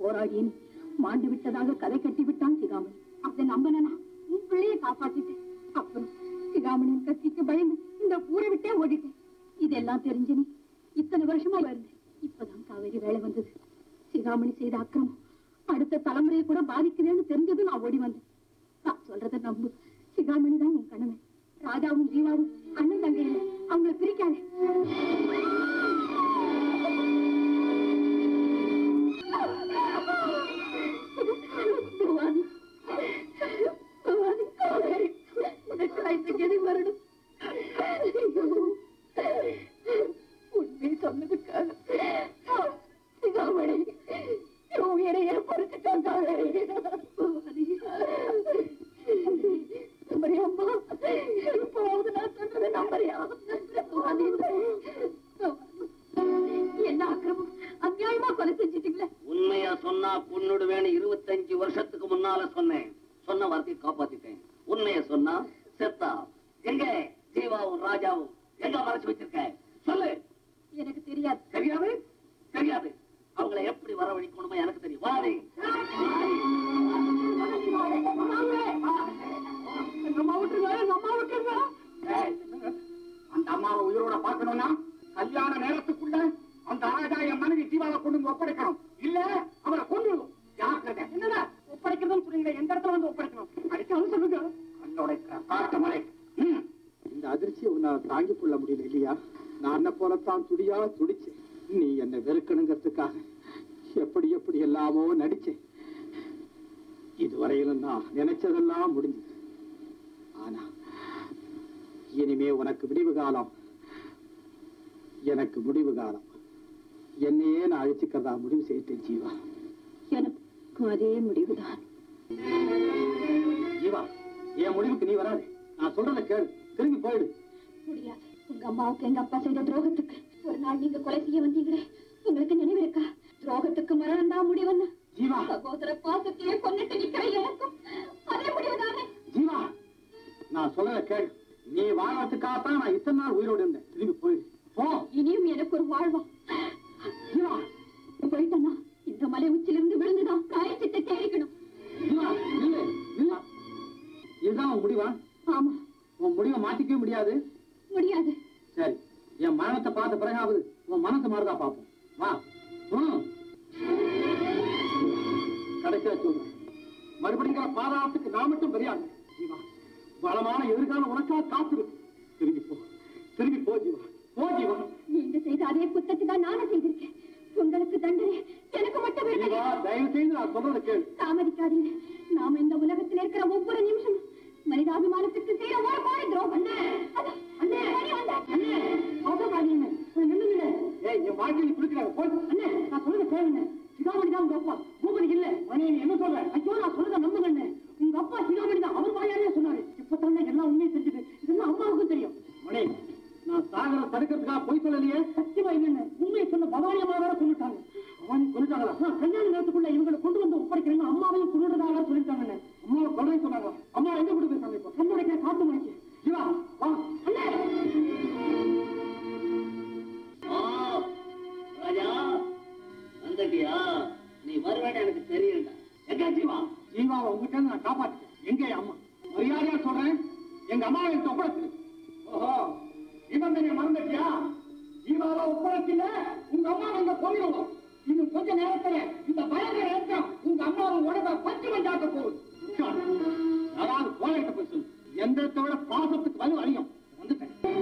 போராடியேன் மாண்டு விட்டதாக கதை கட்டி விட்டான் சிகாமணி அதை நம்பனா உன் பிள்ளையை காப்பாத்திட்டேன் அப்புறம் சிகாமணியின் கத்திக்கு பயந்து இந்த ஊரை விட்டே ஓடிட்டேன் இதெல்லாம் தெரிஞ்சு நீ இத்தனை வருஷமா இருந்தேன் இப்பதான் காவேரி வேலை வந்தது சிகாமணி செய்த அக்கிரமம் அடுத்த தலைமுறையை கூட பாதிக்குதுன்னு தெரிஞ்சதும் நான் ஓடி வந்தேன் நான் சொல்றத நம்பு சிகாமணி தான் என் கணவன் ராஜாவும் ஜீவாவும் அண்ணன் தங்கை இல்லை அவங்களை பிரிக்காதே பவானி பவானி காவேரி உனக்கு வயசுக்கு எது வரணும் உண்மை சொன்னதுக்காக சிகாமணி என் உயிரையே பொறுத்துட்டான் காவேரி பவானி நம்பறியா அம்மா இப்போது நான் சொல்றது நம்பறியா பவானி என்ன அக்கிரமம் அநியாயமா கொலை செஞ்சிட்டீங்களே உண்மையா சொன்னா பொண்ணுடுவேன்னு இருபத்தஞ்சு வருஷத்துக்கு முன்னால சொன்னேன் சொன்ன வார்த்தையை காப்பாத்திட்டேன் உண்மைய சொன்னா செத்தா எங்க ஜீவாவும் ராஜாவும் எங்க மறைச்சு வச்சிருக்க சொல்லு எனக்கு தெரியாது தெரியாது தெரியாது அவங்கள எப்படி வரவழைக்கணுமோ எனக்கு தெரியும் வாடி நம்ம விட்டுருங்க நம்ம விட்டுருங்க ஏய், அந்த அம்மாவை உயிரோட பார்க்கணும்னா கல்யாண நேரத்துக்குள்ள அந்த ராஜா என் மனைவி ஜீவாவை கொண்டு வந்து ஒப்படைக்கணும் இல்ல அவரை கொண்டுடுவோம் ஜாக்கிரதை என்னடா ஒப்படைக்கிறதுன்னு சொல்லுங்க எந்த இடத்துல வந்து ஒப்படைக்கணும் அடிச்சாலும் சொல்லுங்க கண்ணோட காட்ட மலை ம். இந்த அதிர்ச்சியை உன்னால தாங்கிக் கொள்ள முடியல இல்லையா நான் என்ன போலத்தான் துடியா துடிச்சேன் நீ என்னை வெறுக்கணுங்கிறதுக்காக எப்படி எப்படி எல்லாமோ நடிச்சேன் இதுவரையிலும் நான் நினைச்சதெல்லாம் முடிஞ்சது ஆனா இனிமே உனக்கு விடிவு காலம் எனக்கு முடிவு காலம் என்னையே நான் அழிச்சுக்கிறதா முடிவு செய்துட்டேன் ஜீவா எனக்கும் அதே முடிவுதான் ஜீவா என் முடிவுக்கு நீ வராது நான் சொல்றத கேளு திரும்பி போயிடு முடியாது உங்க அம்மாவுக்கு எங்க அப்பா செய்த துரோகத்துக்கு ஒரு நாள் நீங்க கொலை செய்ய வந்தீங்களே உங்களுக்கு நினைவு இருக்கா துரோகத்துக்கு மரணம் தான் முடிவுன்னு ஜீவா சகோதர பாசத்தையே கொன்னிட்டு நிக்கிற எனக்கும் அதே முடிவுதானே ஜீவா நான் சொல்றத கேளு நீ வாழ்றதுக்காகத்தான் நான் இத்தனை நாள் உயிரோடு இருந்தேன் திரும்பி போயிடு போ இனியும் எனக்கு ஒரு வாழ்வா ஜீவா போயிட்டனா இந்த மலை உச்சிலிருந்து விழுந்துதான் காயச்சித்தை தேடிக்கணும் ஜீவா நில்லு நில்லு இதுதான் உன் முடிவா ஆமா உன் முடிவை மாத்திக்கவே முடியாது முடியாது சரி என் மரணத்தை பார்த்த பிறகாவது உன் மனசு மாறுதா பார்ப்போம் வா ம். கடைசியா சொல்றேன் மறுபடியும் பாதாளத்துக்கு நான் மட்டும் பெரியாங்க ஜீவா பலமான எதிர்காலம் உனக்கா காத்திருக்கு திரும்பி போ திரும்பி போ ஜீவா போ ஜீவா நீங்க செய்த அதே குத்தத்தை தான் நானும் செய்திருக்கேன் உங்களுக்கு தண்டனை எனக்கு மட்டும் ஜீவா விடுதலை தயவு செய்து நான் சொல்றதை கேளு தாமதிக்காதீங்க நாம இந்த உலகத்தில் இருக்கிற ஒவ்வொரு நிமிஷமும் மனிதாபிமானத்துக்கு செய்யற ஒரு பாரி துரோகம் அண்ணே அண்ணே மணி வந்தாச்சு. அண்ணே அவசரப்படாதீங்க கொஞ்சம் நில்லுங்க. ஏய் என் வாழ்க்கையில் குளிக்கிறாங்க போ அண்ணே நான் சொல்றத கேளுங்க சிகாமணி தான் உங்க அப்பா பூமணி இல்ல மணி நீ என்ன சொல்ற ஐயோ நான் சொல்றத நம்புங்க அண்ணே உங்க அப்பா சிகாமணி தான் அவர் வாயாலே சொன்னாரு இப்ப தானே எல்லாம் உண்மையை தெரிஞ்சது இதெல்லாம் அம்மாவுக்கும் தெரியும் மணி நான் சாகர தடுக்கிறதுக்காக போய் சொல்லலையே சத்தியமா இல்லைன்னு உண்மையை சொன்ன பவானி அம்மா வேற சொல்லிட்டாங்க அவன் சொல்லிட்டாங்களா நான் கல்யாண நேரத்துக்குள்ள இவங்களை கொண்டு வந்து ஒப்படைக்கிறேன்னு அம்மாவையும் கொண்டுறதா வேற சொல்லிட்டாங்க அம்மாவை கொலை சொன்னாங்க அம்மா எங்க கொண்டு போய் சமைப்போம் கண்ணுடைக்கிற காட்டு மணிக்கு ஜீவா வா அண்ணே ஆ, ராஜா வந்துட்டியா நீ வருவேன்னு எனக்கு தெரியும்டா எங்க ஜீவா ஜீவாவை உங்ககிட்ட இருந்து நான் காப்பாத்திட்டேன் எங்க என் அம்மா மரியாதையா சொல்றேன் எங்க அம்மாவை என்கிட்ட ஒப்படைச்சு ஓஹோ நிபந்தனை மறந்துட்டியா ஜீவாவை ஒப்படைக்கல உங்க அம்மாவை இங்க கொண்டுடுவோம் இன்னும் கொஞ்ச நேரத்துல இந்த பயங்கர ஏற்றம் உங்க அம்மாவை உடம்ப பச்சை மஞ்சாக்க போகுது யாராவது போயிட்டு போய் சொல்லு எந்திரத்தை விட பாசத்துக்கு வலு அதிகம்